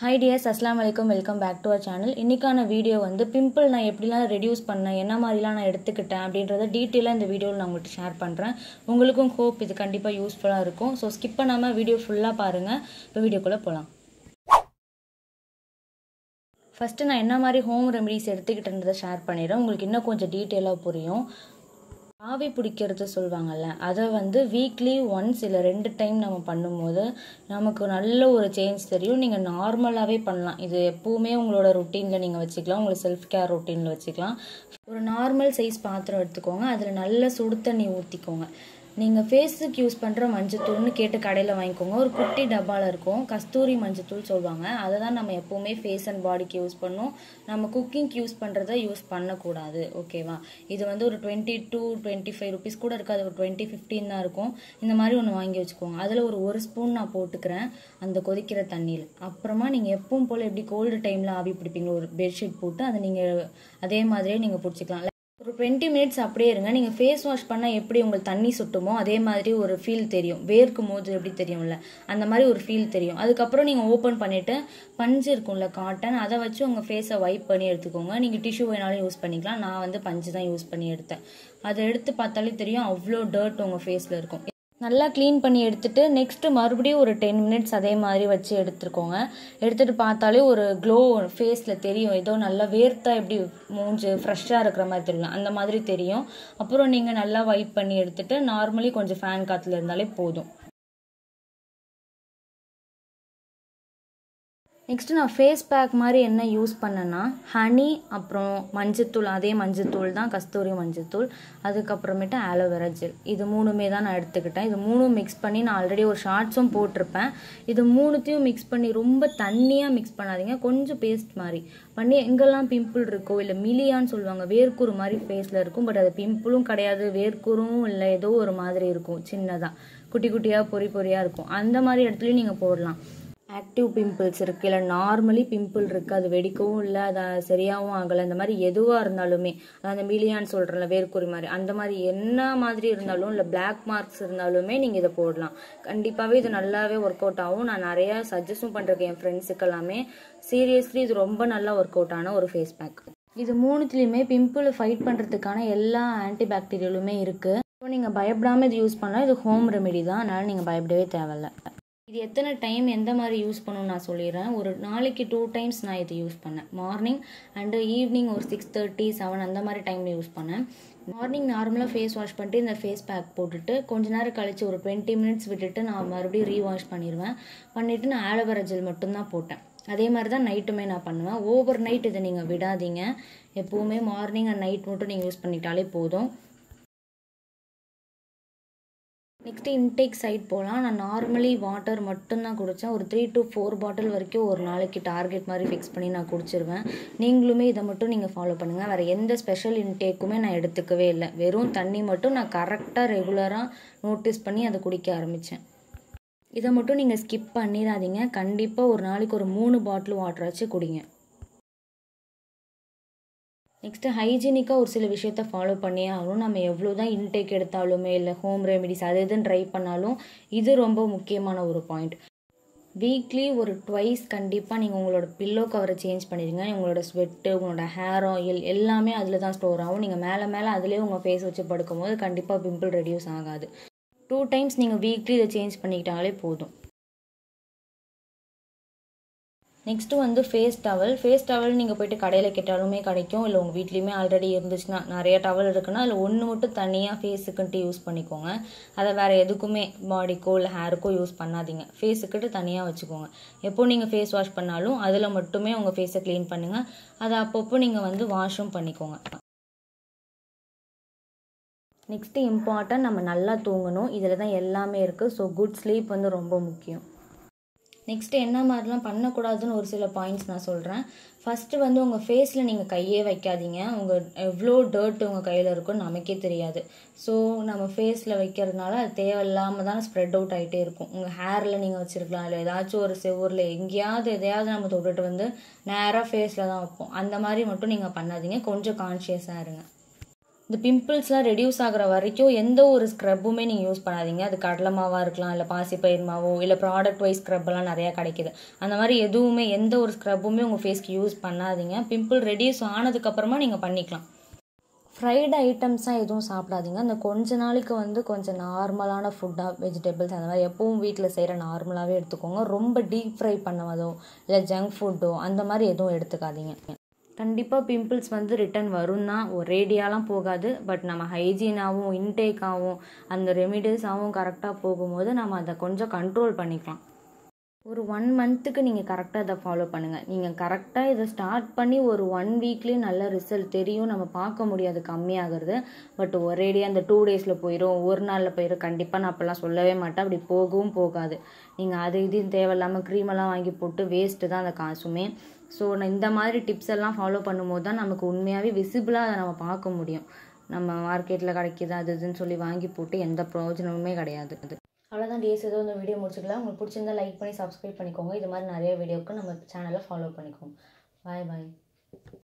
hi dears அஸ்லாம் வலைக்கம் welcome back to our channel இன்றைக்கான வீடியோ வந்து பிம்பிள் நான் எப்படிலாம் ரெடியூஸ் பண்ணேன் என்ன மாதிரிலாம் நான் எடுத்துக்கிட்டேன் அப்படின்றத டீட்டெயிலாக இந்த வீடியோவில் நான் உங்கள்கிட்ட ஷேர் பண்ணுறேன் உங்களுக்கும் ஹோப் இது கண்டிப்பாக யூஸ்ஃபுல்லாக இருக்கும் ஸோ ஸ்கிப் பண்ணாமல் வீடியோ ஃபுல்லாக பாருங்கள் இப்போ வீடியோக்குள்ளே போகலாம் ஃபஸ்ட்டு நான் என்ன மாதிரி ஹோம் ரெமடிஸ் எடுத்துக்கிட்டேன்றதை ஷேர் பண்ணிடுறேன் உங்களுக்கு இன்னும் கொஞ்சம் டீட்டெயிலாக புரியும் ஆவி பிடிக்கிறது சொல்லுவாங்கல்ல அதை வந்து வீக்லி ஒன்ஸ் இல்லை ரெண்டு டைம் நம்ம பண்ணும்போது நமக்கு நல்ல ஒரு சேஞ்ச் தெரியும் நீங்கள் நார்மலாகவே பண்ணலாம் இது எப்போவுமே உங்களோட ரொட்டீனில் நீங்கள் வச்சுக்கலாம் உங்களுக்கு செல்ஃப் கேர் ரொட்டீனில் வச்சுக்கலாம் ஒரு நார்மல் சைஸ் பாத்திரம் எடுத்துக்கோங்க அதில் நல்ல சுடு தண்ணி ஊற்றிக்கோங்க நீங்கள் ஃபேஸுக்கு யூஸ் பண்ணுற மஞ்சத்தூள்னு கேட்டு கடையில் வாங்கிக்கோங்க ஒரு குட்டி டப்பாவில் இருக்கும் கஸ்தூரி மஞ்சத்தூள் சொல்லுவாங்க அதை தான் நம்ம எப்போவுமே ஃபேஸ் அண்ட் பாடிக்கு யூஸ் பண்ணோம் நம்ம குக்கிங்க்கு யூஸ் பண்ணுறத யூஸ் பண்ணக்கூடாது ஓகேவா இது வந்து ஒரு twenty two twenty five rupees கூட இருக்காது ஒரு டுவெண்ட்டி ஃபிஃப்டின் தான் இருக்கும் இந்த மாதிரி ஒன்று வாங்கி வச்சுக்கோங்க அதில் ஒரு ஒரு ஸ்பூன் நான் போட்டுக்கிறேன் அந்த கொதிக்கிற தண்ணியில் அப்புறமா நீங்கள் எப்பவும் போல் எப்படி கோல்டு டைமில் ஆவி பிடிப்பீங்க ஒரு பெட்ஷீட் போட்டு அதை நீங்கள் அதே மாதிரியே நீங்கள் பிடிச்சிக்கலாம் ஒரு டுவெண்ட்டி மினிட்ஸ் அப்படியே இருங்க நீங்கள் ஃபேஸ் வாஷ் பண்ணால் எப்படி உங்களுக்கு தண்ணி சுட்டுமோ அதே மாதிரி ஒரு ஃபீல் தெரியும் வேர்க்கும் போது எப்படி தெரியும்ல அந்த மாதிரி ஒரு ஃபீல் தெரியும் அதுக்கப்புறம் நீங்கள் ஓப்பன் பண்ணிவிட்டு பஞ்சு இருக்கும்ல காட்டன் அதை வச்சு உங்கள் ஃபேஸை வைப் பண்ணி எடுத்துக்கோங்க நீங்கள் டிஷ்யூ வேணாலும் யூஸ் பண்ணிக்கலாம் நான் வந்து பஞ்சு தான் யூஸ் பண்ணி எடுத்தேன் அதை எடுத்து பார்த்தாலே தெரியும் அவ்வளோ டர்ட் உங்கள் ஃபேஸில் இருக்கும் நல்லா க்ளீன் பண்ணி எடுத்துட்டு நெக்ஸ்ட்டு மறுபடியும் ஒரு டென் மினிட்ஸ் அதே மாதிரி வச்சு எடுத்துருக்கோங்க எடுத்துகிட்டு பார்த்தாலே ஒரு க்ளோ ஃபேஸில் தெரியும் ஏதோ நல்லா வேர்த்தா எப்படி மூஞ்சு ஃப்ரெஷ்ஷாக இருக்கிற மாதிரி தெரியும் அந்த மாதிரி தெரியும் அப்புறம் நீங்கள் நல்லா வைப் பண்ணி எடுத்துட்டு நார்மலி கொஞ்சம் ஃபேன் காற்றுல இருந்தாலே போதும் நெக்ஸ்ட்டு நான் ஃபேஸ் பேக் மாதிரி என்ன யூஸ் பண்ணேன்னா ஹனி அப்புறம் மஞ்சத்தூள் அதே மஞ்சத்தூள் தான் கஸ்தூரி மஞ்சத்தூள் அதுக்கப்புறமேட்டு ஆலோவேரா ஜெல் இது மூணுமே தான் நான் எடுத்துக்கிட்டேன் இது மூணும் மிக்ஸ் பண்ணி நான் ஆல்ரெடி ஒரு ஷார்ட்ஸும் போட்டிருப்பேன் இது மூணுத்தையும் மிக்ஸ் பண்ணி ரொம்ப தண்ணியாக மிக்ஸ் பண்ணாதீங்க கொஞ்சம் பேஸ்ட் மாதிரி பண்ணி எங்கெல்லாம் பிம்பிள் இருக்கோ இல்லை மிலியான்னு சொல்லுவாங்க வேர்க்குரு மாதிரி ஃபேஸில் இருக்கும் பட் அது பிம்பிளும் கிடையாது வேர்க்குரும் இல்லை ஏதோ ஒரு மாதிரி இருக்கும் சின்னதாக குட்டி குட்டியாக பொறி பொறியாக இருக்கும் அந்த மாதிரி இடத்துலையும் நீங்கள் போடலாம் ஆக்டிவ் பிம்பிள்ஸ் இருக்குது இல்லை நார்மலி பிம்பிள் இருக்குது அது வெடிக்கவும் இல்லை அதை சரியாகவும் ஆகலை இந்த மாதிரி எதுவாக இருந்தாலுமே அந்த மிலியான்னு சொல்கிறேன்ல வேர்க்குறி மாதிரி அந்த மாதிரி என்ன மாதிரி இருந்தாலும் இல்லை பிளாக் மார்க்ஸ் இருந்தாலுமே நீங்கள் இதை போடலாம் கண்டிப்பாகவே இது நல்லாவே ஒர்க் அவுட் ஆகும் நான் நிறையா சஜஸ்டும் பண்ணுறேன் என் ஃப்ரெண்ட்ஸுக்கு எல்லாமே சீரியஸ்லி இது ரொம்ப நல்லா ஒர்க் அவுட் ஆன ஒரு ஃபேஸ் பேக் இது மூணுத்துலேயுமே பிம்பிள் ஃபைட் பண்ணுறதுக்கான எல்லா ஆன்டி பாக்டீரியலுமே இருக்குது இப்போ நீங்கள் பயப்படாமல் இது யூஸ் பண்ணலாம் இது ஹோம் ரெமெடி தான் அதனால் நீங்கள் பயப்படவே தேவையில்ல இது எத்தனை டைம் எந்த மாதிரி யூஸ் பண்ணணும்னு நான் சொல்லிடுறேன் ஒரு நாளைக்கு டூ டைம்ஸ் நான் இது யூஸ் பண்ணேன் மார்னிங் அண்டு ஈவினிங் ஒரு சிக்ஸ் தேர்ட்டி செவன் அந்த மாதிரி டைமில் யூஸ் பண்ணேன் மார்னிங் நார்மலாக ஃபேஸ் வாஷ் பண்ணிட்டு இந்த ஃபேஸ் பேக் போட்டுட்டு கொஞ்ச நேரம் கழித்து ஒரு டுவெண்ட்டி மினிட்ஸ் விட்டுட்டு நான் மறுபடியும் ரீவாஷ் பண்ணிடுவேன் பண்ணிவிட்டு நான் ஆலோவேரா ஜெல் மட்டும்தான் போட்டேன் அதே மாதிரி தான் நைட்டுமே நான் பண்ணுவேன் ஓவர் நைட் இதை நீங்கள் விடாதீங்க எப்போவுமே மார்னிங் அண்ட் நைட் மட்டும் நீங்கள் யூஸ் பண்ணிட்டாலே போதும் நெக்ஸ்ட்டு இன்டேக் சைட் போகலாம் நான் நார்மலி வாட்டர் மட்டும்தான் குடித்தேன் ஒரு த்ரீ டு ஃபோர் பாட்டில் வரைக்கும் ஒரு நாளைக்கு டார்கெட் மாதிரி ஃபிக்ஸ் பண்ணி நான் குடிச்சிருவேன் நீங்களுமே இதை மட்டும் நீங்கள் ஃபாலோ பண்ணுங்கள் வேறு எந்த ஸ்பெஷல் இன்டேக்குமே நான் எடுத்துக்கவே இல்லை வெறும் தண்ணி மட்டும் நான் கரெக்டாக ரெகுலராக நோட்டீஸ் பண்ணி அதை குடிக்க ஆரம்பித்தேன் இதை மட்டும் நீங்கள் ஸ்கிப் பண்ணிடாதீங்க கண்டிப்பாக ஒரு நாளைக்கு ஒரு மூணு பாட்டில் வாட்டராச்சும் குடிங்க நெக்ஸ்ட்டு ஹைஜீனிக்காக ஒரு சில விஷயத்த ஃபாலோ பண்ணியே ஆகணும் நம்ம எவ்வளோ தான் இன்டேக் எடுத்தாலுமே இல்லை ஹோம் ரெமெடிஸ் அது எதுன்னு ட்ரை பண்ணாலும் இது ரொம்ப முக்கியமான ஒரு பாயிண்ட் வீக்லி ஒரு ட்வைஸ் கண்டிப்பாக நீங்கள் உங்களோட பில்லோ கவரை சேஞ்ச் பண்ணிடுங்க உங்களோட ஸ்வெட்டு உங்களோட ஹேர் ஆயில் எல்லாமே அதில் தான் ஸ்டோர் ஆகும் நீங்கள் மேலே மேலே அதிலே உங்கள் ஃபேஸ் வச்சு படுக்கும்போது கண்டிப்பாக பிம்பிள் ரெடியூஸ் ஆகாது டூ டைம்ஸ் நீங்கள் வீக்லி இதை சேஞ்ச் பண்ணிக்கிட்டாலே போதும் நெக்ஸ்ட்டு வந்து ஃபேஸ் டவல் ஃபேஸ் டவல் நீங்கள் போயிட்டு கடையில் கேட்டாலுமே கிடைக்கும் இல்லை உங்கள் வீட்லேயுமே ஆல்ரெடி இருந்துச்சுன்னா நிறைய டவல் இருக்குன்னா அதில் ஒன்று மட்டும் தனியாக ஃபேஸுக்குன்ட்டு யூஸ் பண்ணிக்கோங்க அதை வேறு எதுக்குமே பாடிக்கோ இல்லை ஹேருக்கோ யூஸ் பண்ணாதீங்க ஃபேஸுக்கிட்டு தனியாக வச்சுக்கோங்க எப்போ நீங்கள் ஃபேஸ் வாஷ் பண்ணாலும் அதில் மட்டுமே உங்கள் ஃபேஸை க்ளீன் பண்ணுங்கள் அதை அப்பப்போ நீங்கள் வந்து வாஷும் பண்ணிக்கோங்க நெக்ஸ்ட்டு இம்பார்ட்டன்ட் நம்ம நல்லா தூங்கணும் இதில் தான் எல்லாமே இருக்குது ஸோ குட் ஸ்லீப் வந்து ரொம்ப முக்கியம் நெக்ஸ்ட்டு என்ன மாதிரிலாம் பண்ணக்கூடாதுன்னு ஒரு சில பாயிண்ட்ஸ் நான் சொல்கிறேன் ஃபஸ்ட்டு வந்து உங்கள் ஃபேஸில் நீங்கள் கையே வைக்காதீங்க உங்கள் எவ்வளோ டர்ட் உங்கள் கையில் இருக்குன்னு நமக்கே தெரியாது ஸோ நம்ம ஃபேஸில் வைக்கிறதுனால அது தேவையில்லாமல் தான் ஸ்ப்ரெட் அவுட் ஆகிட்டே இருக்கும் உங்கள் ஹேரில் நீங்கள் வச்சுருக்கலாம் இல்லை ஏதாச்சும் ஒரு செவ்வூரில் எங்கேயாவது எதையாவது நம்ம தொட்டுட்டு வந்து நேராக ஃபேஸில் தான் வைப்போம் அந்த மாதிரி மட்டும் நீங்கள் பண்ணாதீங்க கொஞ்சம் கான்ஷியஸாக இருங்க இந்த பிம்பிள்ஸ்லாம் ரெடியூஸ் ஆகிற வரைக்கும் எந்த ஒரு ஸ்க்ரப்புமே நீங்கள் யூஸ் பண்ணாதீங்க அது கடலை மாவாக இருக்கலாம் இல்லை பாசிப்பயிர் மாவோ இல்லை ப்ராடக்ட் வைஸ் ஸ்க்ரப்லாம் நிறையா கிடைக்குது அந்த மாதிரி எதுவுமே எந்த ஒரு ஸ்க்ரப்புமே உங்கள் ஃபேஸ்க்கு யூஸ் பண்ணாதீங்க பிம்பிள் ரெடியூஸ் ஆனதுக்கப்புறமா நீங்கள் பண்ணிக்கலாம் ஃப்ரைடு ஐட்டம்ஸாக எதுவும் சாப்பிடாதீங்க அந்த கொஞ்ச நாளைக்கு வந்து கொஞ்சம் நார்மலான ஃபுட்டாக வெஜிடபிள்ஸ் அந்த மாதிரி எப்பவும் வீட்டில் செய்கிற நார்மலாகவே எடுத்துக்கோங்க ரொம்ப டீப் ஃப்ரை பண்ணவதோ இல்லை ஜங்க் ஃபுட்டோ அந்த மாதிரி எதுவும் எடுத்துக்காதீங்க கண்டிப்பாக பிம்பிள்ஸ் வந்து ரிட்டன் வரும் தான் ஒரேடியாலாம் போகாது பட் நம்ம ஹைஜீனாகவும் இன்டேக்காகவும் அந்த ரெமிடிஸாகவும் கரெக்டாக போகும்போது நம்ம அதை கொஞ்சம் கண்ட்ரோல் பண்ணிக்கலாம் ஒரு ஒன் மந்த்துக்கு நீங்கள் கரெக்டாக இதை ஃபாலோ பண்ணுங்கள் நீங்கள் கரெக்டாக இதை ஸ்டார்ட் பண்ணி ஒரு ஒன் வீக்லேயே நல்ல ரிசல்ட் தெரியும் நம்ம பார்க்க முடியாது கம்மியாகிறது பட் ஒரேடியாக அந்த டூ டேஸில் போயிடும் ஒரு நாளில் போயிடும் கண்டிப்பாக நான் அப்போல்லாம் சொல்லவே மாட்டேன் அப்படி போகவும் போகாது நீங்கள் அது இது தேவையில்லாமல் க்ரீமெல்லாம் வாங்கி போட்டு வேஸ்ட்டு தான் அந்த காசுமே ஸோ நான் இந்த மாதிரி டிப்ஸ் எல்லாம் ஃபாலோ பண்ணும்போது தான் நமக்கு உண்மையாகவே விசிபிளாக அதை நம்ம பார்க்க முடியும் நம்ம மார்க்கெட்டில் கிடைக்கிது அது இதுன்னு சொல்லி வாங்கி போட்டு எந்த பிரயோஜனமுமே கிடையாது அது அவ்வளோதான் டேஸ் ஏதோ இந்த வீடியோ முடிச்சுக்கலாம் உங்களுக்கு பிடிச்சிருந்தா லைக் பண்ணி சப்ஸ்கிரைப் பண்ணிக்கோங்க இது மாதிரி நிறைய வீடியோக்கு நம்ம சேனலை ஃபாலோ பண்ணிக்கோங்க பாய் பாய்